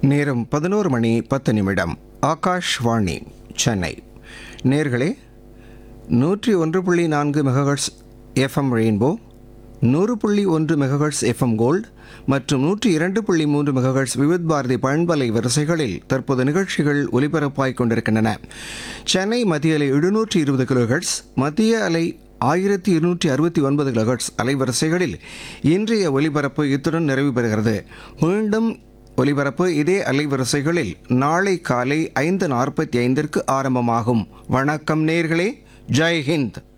நேரம் பதினோரு மணி பத்து நிமிடம் ஆகாஷ்வாணி சென்னை நேர்களே நூற்றி ஒன்று புள்ளி நான்கு மெகஹர்ட்ஸ் எஃப்எம் ரெயின்போ நூறு புள்ளி ஒன்று மெகஹர்ட்ஸ் எஃப்எம் கோல்ட் மற்றும் நூற்றி இரண்டு புள்ளி மூன்று மெகஹர்ட்ஸ் விவித் பாரதி பண்பலை வரிசைகளில் தற்போது நிகழ்ச்சிகள் ஒலிபரப்பாய் கொண்டிருக்கின்றன சென்னை மத்திய அலை எழுநூற்றி இருபது கிலோஹெர்ட்ஸ் மத்திய அலை ஆயிரத்தி இருநூற்றி அறுபத்தி ஒன்பது கிலோஹெர்ட்ஸ் அலைவரிசைகளில் இன்றைய ஒலிபரப்பு இத்துடன் நிறைவு பெறுகிறது மீண்டும் ஒலிபரப்பு இதே அலைவரிசைகளில் நாளை காலை ஐந்து நாற்பத்தி ஐந்திற்கு ஆரம்பமாகும் வணக்கம் நேர்களே ஜெய் ஹிந்த்